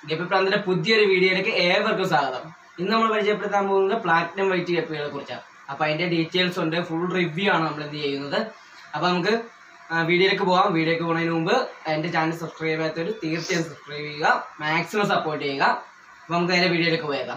guppy പ്രാന്തിന്റെ പുതിയൊരു വീഡിയോയിലേക്ക് ഏവർക്കും സ്വാഗതം ഇന്ന് നമ്മൾ പരിചയപ്പെടുത്താൻ പോകുന്നത് പ്ലാറ്റിനം വൈറ്റ് ഗപ്പികളെ കുറിച്ചാണ് അപ്പൊ അതിന്റെ ഡീറ്റെയിൽസ് ഉണ്ട് ഫുൾ റിവ്യൂ ആണ് നമ്മൾ എന്ത് ചെയ്യുന്നത് അപ്പൊ നമുക്ക് ആ, വീഡിയോയിലേക്ക് പോകാം വീഡിയോക്ക് പോകുന്നതിന് മുമ്പ് എന്റെ ചാനൽ സബ്സ്ക്രൈബ് ചെയ്യാത്തവർ തീർച്ചയായും സബ്സ്ക്രൈബ് ചെയ്യുക മാക്സിമം സപ്പോർട്ട് ചെയ്യുക അപ്പൊ നമുക്ക് നേരെ വീഡിയോയിലേക്ക് പോയേക്കാം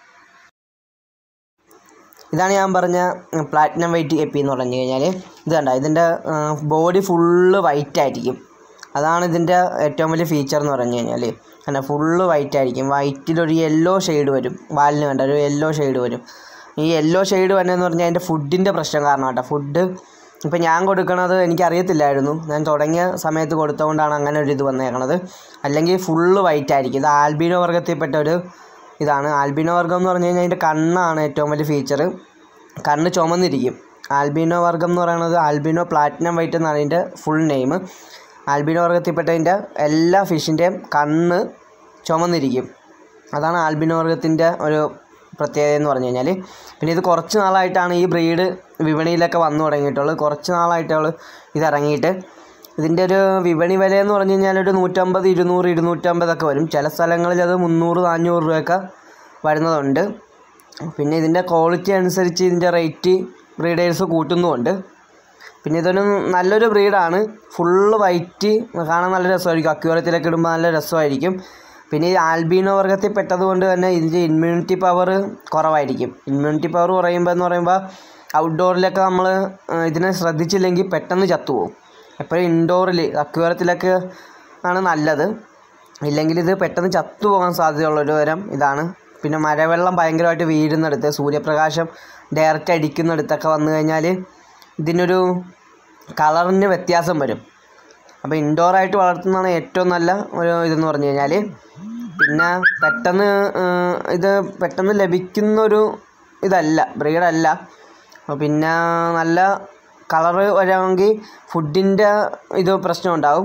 ഇതാണ് ഞാൻ പറഞ്ഞ പ്ലാറ്റിനം വൈറ്റ് എപ്പി എന്ന് പറഞ്ഞു കഴിഞ്ഞാൽ ഇത് കണ്ട ഇതിൻ്റെ ബോഡി ഫുള്ള് വൈറ്റ് ആയിരിക്കും അതാണ് ഇതിൻ്റെ ഏറ്റവും വലിയ ഫീച്ചർ എന്ന് പറഞ്ഞു കഴിഞ്ഞാൽ കണ്ട ഫുള്ള് വൈറ്റ് ആയിരിക്കും വൈറ്റിലൊരു യെല്ലോ ഷെയ്ഡ് വരും വാലിന് കണ്ട ഒരു യെല്ലോ ഷെയ്ഡ് വരും ഈ യെല്ലോ ഷെയ്ഡ് വരുന്നതെന്ന് പറഞ്ഞാൽ അതിൻ്റെ ഫുഡിൻ്റെ പ്രശ്നം കാരണം കേട്ടോ ഫുഡ് ഇപ്പം ഞാൻ കൊടുക്കണത് എനിക്കറിയത്തില്ലായിരുന്നു ഞാൻ തുടങ്ങിയ സമയത്ത് കൊടുത്തുകൊണ്ടാണ് അങ്ങനെ ഒരു ഇത് വന്നേക്കണത് അല്ലെങ്കിൽ ഫുള്ള് വൈറ്റ് ആയിരിക്കും ഇത് ആൽബീനോ വർഗത്തിൽപ്പെട്ട ഒരു ഇതാണ് ആൽബിനോ വർഗം എന്ന് പറഞ്ഞു കഴിഞ്ഞാൽ അതിൻ്റെ കണ്ണാണ് ഏറ്റവും വലിയ ഫീച്ചർ കണ്ണ് ചുമന്നിരിക്കും ആൽബിനോ വർഗം എന്ന് പറയുന്നത് ആൽബിനോ പ്ലാറ്റിനം വൈറ്റ് എന്നാണ് അതിൻ്റെ ഫുൾ നെയിം ആൽബിനോ വർഗത്തിൽപ്പെട്ടതിൻ്റെ എല്ലാ ഫിഷിൻ്റെയും കണ്ണ് ചുമന്നിരിക്കും അതാണ് ആൽബിനോ വർഗത്തിൻ്റെ ഒരു പ്രത്യേകത എന്ന് പറഞ്ഞു കഴിഞ്ഞാൽ പിന്നെ ഇത് കുറച്ച് നാളായിട്ടാണ് ഈ ബ്രീഡ് വിപണിയിലൊക്കെ വന്നു തുടങ്ങിയിട്ടുള്ളത് കുറച്ച് നാളായിട്ടുള്ള ഇത് ഇറങ്ങിയിട്ട് ഇതിൻ്റെ ഒരു വിപണി വില എന്ന് പറഞ്ഞു കഴിഞ്ഞാൽ ഒരു നൂറ്റമ്പത് ഇരുന്നൂറ് ഇരുന്നൂറ്റമ്പതൊക്കെ വരും ചില സ്ഥലങ്ങളിൽ അത് മുന്നൂറ് നാനൂറ് രൂപയൊക്കെ വരുന്നതുണ്ട് പിന്നെ ഇതിൻ്റെ ക്വാളിറ്റി അനുസരിച്ച് ഇതിൻ്റെ റേറ്റ് ബ്രീഡേഴ്സ് കൂട്ടുന്നുമുണ്ട് പിന്നെ ഇതൊരു നല്ലൊരു ബ്രീഡാണ് ഫുള്ള് വൈറ്റ് കാണാൻ നല്ല രസമായിരിക്കും അക്യൂറത്തിലൊക്കെ ഇടുമ്പോൾ നല്ല രസമായിരിക്കും പിന്നെ ഈ ആൽബീനോ വർഗത്തിൽ പെട്ടത് കൊണ്ട് തന്നെ ഇതിൻ്റെ ഇമ്മ്യൂണിറ്റി പവർ കുറവായിരിക്കും ഇമ്മ്യൂണിറ്റി പവർ കുറയുമ്പോൾ എന്ന് പറയുമ്പോൾ ഔട്ട്ഡോറിലൊക്കെ നമ്മൾ ഇതിനെ ശ്രദ്ധിച്ചില്ലെങ്കിൽ പെട്ടെന്ന് ചത്തുപോകും എപ്പോഴും ഇൻഡോറിൽ അക്വേറത്തിലൊക്കെ ആണ് നല്ലത് ഇല്ലെങ്കിൽ ഇത് പെട്ടെന്ന് ചത്തുപോകാൻ സാധ്യതയുള്ളൊരു തരം ഇതാണ് പിന്നെ മഴവെള്ളം ഭയങ്കരമായിട്ട് വീഴുന്നിടത്ത് സൂര്യപ്രകാശം ഡയറക്റ്റ് അടിക്കുന്നിടത്തൊക്കെ വന്നു കഴിഞ്ഞാൽ ഇതിനൊരു കളറിന് വ്യത്യാസം വരും അപ്പോൾ ഇൻഡോറായിട്ട് വളർത്തുന്നതാണ് ഏറ്റവും നല്ല ഒരു ഇതെന്ന് പറഞ്ഞു കഴിഞ്ഞാൽ പിന്നെ പെട്ടെന്ന് ഏഹ്, ഇത് പെട്ടെന്ന് ലഭിക്കുന്നൊരു ഇതല്ല ബ്രീഡല്ല അപ്പോൾ പിന്നെ നല്ല കളറ് വരാമെങ്കിൽ ഫുഡിൻ്റെ ഇത് പ്രശ്നം ഉണ്ടാവും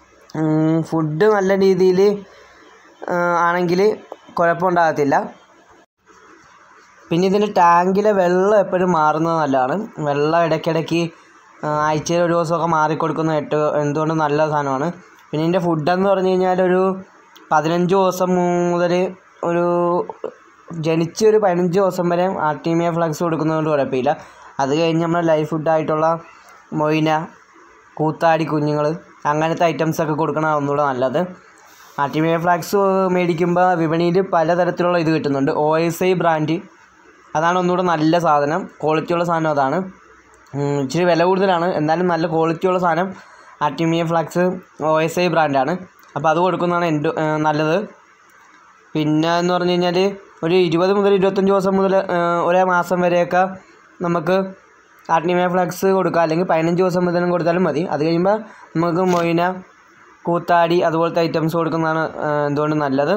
ഫുഡ് നല്ല രീതിയിൽ ആണെങ്കിൽ കുഴപ്പമുണ്ടാകത്തില്ല പിന്നെ ഇതിൻ്റെ ടാങ്കിലെ വെള്ളം എപ്പോഴും മാറുന്നത് നല്ലതാണ് വെള്ളം ഇടയ്ക്കിടയ്ക്ക് ആഴ്ചയിൽ ഒരു ദിവസമൊക്കെ മാറിക്കൊടുക്കുന്നത് ഏറ്റവും എന്തുകൊണ്ടും നല്ല സാധനമാണ് പിന്നെ ഇതിൻ്റെ ഫുഡെന്ന് പറഞ്ഞു കഴിഞ്ഞാൽ ഒരു പതിനഞ്ച് ദിവസം മുതൽ ഒരു ജനിച്ച് ഒരു പതിനഞ്ച് ദിവസം വരെ ആർട്ടീമിയ ഫ്ലക്സ് കൊടുക്കുന്നതുകൊണ്ട് കുഴപ്പമില്ല അത് കഴിഞ്ഞ് നമ്മൾ ലൈഫ് ഫുഡായിട്ടുള്ള മൊയിന കൂത്താടി കുഞ്ഞുങ്ങൾ അങ്ങനത്തെ ഐറ്റംസൊക്കെ കൊടുക്കണം ഒന്നുകൂടെ നല്ലത് ആർട്ടിമിയ ഫ്ലാക്സ് മേടിക്കുമ്പോൾ വിപണിയിൽ പലതരത്തിലുള്ള ഇത് കിട്ടുന്നുണ്ട് ഒ എസ് ഐ ബ്രാൻഡ് അതാണ് ഒന്നുകൂടെ നല്ല സാധനം ക്വാളിറ്റിയുള്ള സാധനം അതാണ് ഉം, ഇച്ചിരി വില കൂടുതലാണ് എന്നാലും നല്ല ക്വാളിറ്റിയുള്ള സാധനം artemia flakes O S I ബ്രാൻഡാണ് അപ്പോൾ അത് കൊടുക്കുന്നതാണ് എൻ്റെ ഏഹ്, നല്ലത് പിന്നെ എന്ന് പറഞ്ഞു കഴിഞ്ഞാൽ ഒരു ഇരുപത് മുതൽ ഇരുപത്തഞ്ച് ദിവസം മുതൽ ഏഹ്, ഒരേ മാസം വരെയൊക്കെ നമുക്ക് ആർട്ടിമിയ ഫ്ലക്സ് കൊടുക്കാം അല്ലെങ്കിൽ പതിനഞ്ച് ദിവസം മുതലും കൊടുത്താലും മതി അത് കഴിയുമ്പോൾ നമുക്ക് മൊയിന കൂത്താടി അതുപോലത്തെ ഐറ്റംസ് കൊടുക്കുന്നതാണ് ഏഹ്, എന്തുകൊണ്ടും നല്ലത്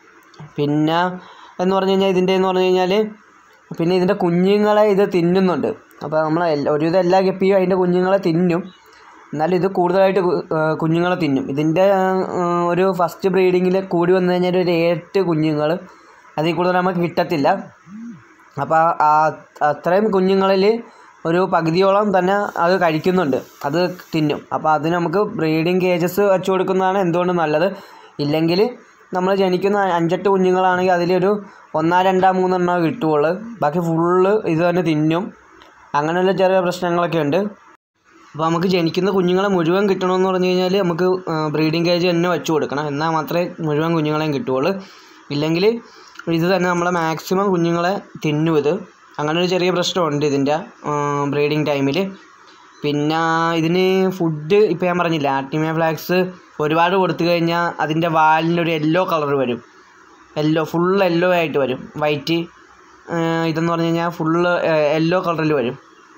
പിന്നെ എന്ന് പറഞ്ഞു കഴിഞ്ഞാൽ ഇതിൻ്റെ എന്ന് പറഞ്ഞു കഴിഞ്ഞാൽ പിന്നെ ഇതിൻ്റെ കുഞ്ഞുങ്ങളെ ഇത് തിന്നുന്നുണ്ട് അപ്പോൾ നമ്മൾ എല്ലാ- ഒരുവിധം എല്ലാ ഗപ്പിയും അതിൻ്റെ കുഞ്ഞുങ്ങളെ തിന്നും എന്നാലും ഇത് കൂടുതലായിട്ട് കു- ഏഹ് കുഞ്ഞുങ്ങളെ തിന്നും ഇതിൻ്റെ ഏഹ്, ഒരു ഫസ്റ്റ് ബ്രീഡിങ്ങിൽ കൂടി വന്നു കഴിഞ്ഞാൽ ഒരു എട്ട് കുഞ്ഞുങ്ങൾ അതിൽ കൂടുതൽ നമുക്ക് കിട്ടത്തില്ല അപ്പോൾ ആ അത്രയും കുഞ്ഞുങ്ങളിൽ ഒരു പകുതിയോളം തന്നെ അത് കഴിക്കുന്നുണ്ട് അത് തിന്നും അപ്പോൾ അതിന് നമുക്ക് ബ്രീഡിങ് കേജസ് വെച്ച് കൊടുക്കുന്നതാണ് എന്തുകൊണ്ടും നല്ലത് ഇല്ലെങ്കിൽ നമ്മൾ ജനിക്കുന്ന അഞ്ചെട്ട് കുഞ്ഞുങ്ങളാണെങ്കിൽ അതിലൊരു ഒന്നാ രണ്ടാ മൂന്നെണ്ണോ കിട്ടുകയുള്ളൂ ബാക്കി ഫുള്ള് ഇത് തന്നെ തിന്നും അങ്ങനെയുള്ള ചെറിയ പ്രശ്നങ്ങളൊക്കെ ഉണ്ട് അപ്പോൾ നമുക്ക് ജനിക്കുന്ന കുഞ്ഞുങ്ങളെ മുഴുവൻ കിട്ടണമെന്ന് പറഞ്ഞു കഴിഞ്ഞാൽ നമുക്ക് ബ്രീഡിംഗ് കേജ് തന്നെ വെച്ച് കൊടുക്കണം എന്നാൽ മാത്രമേ മുഴുവൻ കുഞ്ഞുങ്ങളെയും കിട്ടുകയുള്ളൂ ഇല്ലെങ്കിൽ ഇത് തന്നെ നമ്മളെ മാക്സിമം കുഞ്ഞുങ്ങളെ തിന്നും ഇത് അങ്ങനെ ഒരു ചെറിയ പ്രശ്നമുണ്ട് ഇതിൻ്റെ ബ്രീഡിങ് ടൈമിൽ പിന്നെ ഇതിന് ഫുഡ് ഇപ്പോൾ ഞാൻ പറഞ്ഞില്ല ആർട്ടിമിയ ഫ്ലാക്സ് ഒരുപാട് കൊടുത്തു കഴിഞ്ഞാൽ അതിൻ്റെ വാലിനൊരു യെല്ലോ കളർ വരും യെല്ലോ ഫുൾ യെല്ലോ ആയിട്ട് വരും വൈറ്റ് ഇതെന്ന് പറഞ്ഞു കഴിഞ്ഞാൽ ഫുള്ള് യെല്ലോ കളറിൽ വരും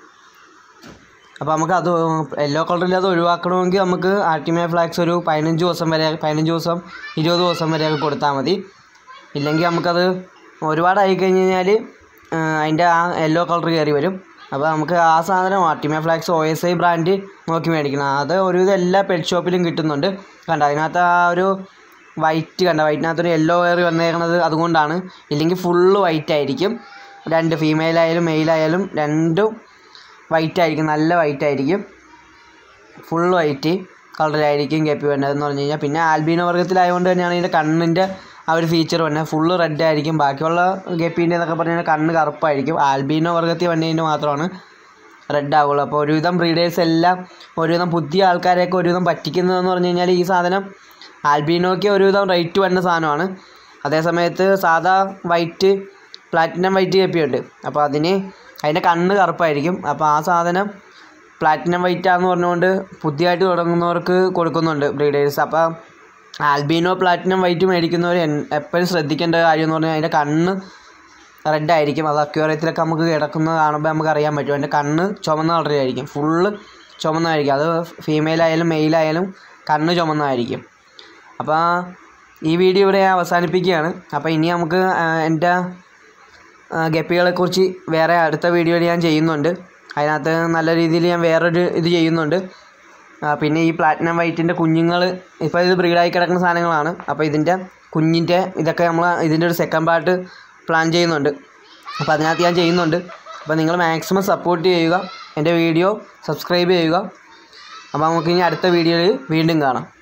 അപ്പോൾ നമുക്ക് അത് യെല്ലോ കളറിൽ അത് ഒഴിവാക്കണമെങ്കിൽ നമുക്ക് ആർട്ടിമിയ ഫ്ലാക്സ് ഒരു പതിനഞ്ച് ദിവസം വരെ പതിനഞ്ച് ദിവസം ഇരുപത് ദിവസം വരെയൊക്കെ കൊടുത്താൽ മതി ഇല്ലെങ്കിൽ നമുക്കത് ഒരുപാടായി കഴിഞ്ഞ് കഴിഞ്ഞാൽ അതിൻ്റെ ആ യെല്ലോ കളർ കയറി വരും അപ്പോൾ നമുക്ക് ആ സാധനം artemia flakes O S I brand നോക്കി മേടിക്കണം അത് ഒരുവിധം എല്ലാ പെറ്റ് ഷോപ്പിലും കിട്ടുന്നുണ്ട് കണ്ട അതിനകത്ത് ആ ഒരു വൈറ്റ് കണ്ട വൈറ്റിനകത്തൊരു യെല്ലോ കയറി വന്നേക്കണത് അതുകൊണ്ടാണ് ഇല്ലെങ്കിൽ ഫുള്ള് വൈറ്റ് ആയിരിക്കും രണ്ട് ഫീമെയിൽ ആയാലും മെയിൽ ആയാലും രണ്ടും വൈറ്റ് ആയിരിക്കും നല്ല വൈറ്റ് ആയിരിക്കും ഫുൾ വൈറ്റ് കളറിലായിരിക്കും കെപ്പി വരുന്നത് എന്ന് പറഞ്ഞു കഴിഞ്ഞാൽ പിന്നെ ആൽബീനോ വർഗ്ഗത്തിലായതുകൊണ്ട് തന്നെയാണ് ഇതിൻ്റെ കണ്ണിൻ്റെ ആ ഒരു ഫീച്ചർ വന്നെ ഫുള്ള് റെഡ് ആയിരിക്കും ബാക്കിയുള്ള ഗപ്പീൻ്റെ എന്നൊക്കെ പറഞ്ഞാൽ കണ്ണ് കറുപ്പായിരിക്കും ആൽബീനോ വർഗത്തിൽ വന്നതിന് മാത്രമാണ് റെഡ് ആവുള്ളൂ അപ്പോൾ ഒരുവിധം ബ്രീഡേഴ്സ് എല്ലാം ഒരുവിധം പുതിയ ആൾക്കാരെയൊക്കെ ഒരുവിധം പറ്റിക്കുന്നതെന്ന് പറഞ്ഞു കഴിഞ്ഞാൽ ഈ സാധനം ആൽബീനോയ്ക്ക് ഒരുവിധം റേറ്റ് വരുന്ന സാധനമാണ് അതേസമയത്ത് സാധാ വൈറ്റ് പ്ലാറ്റിനം വൈറ്റ് കപ്പിയുണ്ട് അപ്പോൾ അതിന് അതിൻ്റെ കണ്ണ് കറുപ്പായിരിക്കും അപ്പോൾ ആ സാധനം പ്ലാറ്റിനം വൈറ്റാന്ന് പറഞ്ഞുകൊണ്ട് പുതിയതായിട്ട് തുടങ്ങുന്നവർക്ക് കൊടുക്കുന്നുണ്ട് ബ്രീഡേഴ്സ് അപ്പോൾ ആൽബീനോ പ്ലാറ്റിനം വൈറ്റ് മേടിക്കുന്നവർ എപ്പോഴും ശ്രദ്ധിക്കേണ്ട കാര്യം എന്ന് പറഞ്ഞാൽ അതിൻ്റെ കണ്ണ് റെഡ് ആയിരിക്കും അത് അക്വേറിയത്തിലൊക്കെ നമുക്ക് കിടക്കുന്നത് കാണുമ്പോൾ നമുക്ക് അറിയാൻ പറ്റും അതിൻ്റെ കണ്ണ് ചുമന്ന കളറായിരിക്കും ഫുള്ള് ചുമന്നതായിരിക്കും അത് ഫീമെയിൽ ആയാലും മെയിൽ ആയാലും കണ്ണ് ചുമന്നതായിരിക്കും അപ്പോൾ ഈ വീഡിയോ ഇവിടെ ഞാൻ അവസാനിപ്പിക്കുകയാണ് അപ്പോൾ ഇനി നമുക്ക് ആ, എൻ്റെ ഗപ്പികളെക്കുറിച്ച് വേറെ അടുത്ത വീഡിയോയിൽ ഞാൻ ചെയ്യുന്നുണ്ട് അതിനകത്ത് നല്ല രീതിയിൽ ഞാൻ വേറൊരു ഇത് ചെയ്യുന്നുണ്ട് ആ, പിന്നെ ഈ പ്ലാറ്റിനം വൈറ്റിൻ്റെ കുഞ്ഞുങ്ങൾ ഇപ്പോൾ ഇത് ബ്രീഡായി കിടക്കുന്ന സാധനങ്ങളാണ് അപ്പോൾ ഇതിൻ്റെ കുഞ്ഞിൻ്റെ ഇതൊക്കെ നമ്മൾ ഇതിൻ്റെ ഒരു സെക്കൻഡ് പാർട്ട് പ്ലാൻ ചെയ്യുന്നുണ്ട് അപ്പോൾ അതിനകത്ത് ഞാൻ ചെയ്യുന്നുണ്ട് അപ്പോൾ നിങ്ങൾ മാക്സിമം സപ്പോർട്ട് ചെയ്യുക എൻ്റെ വീഡിയോ സബ്സ്ക്രൈബ് ചെയ്യുക അപ്പോൾ നമുക്ക് ഇനി അടുത്ത വീഡിയോയിൽ വീണ്ടും കാണാം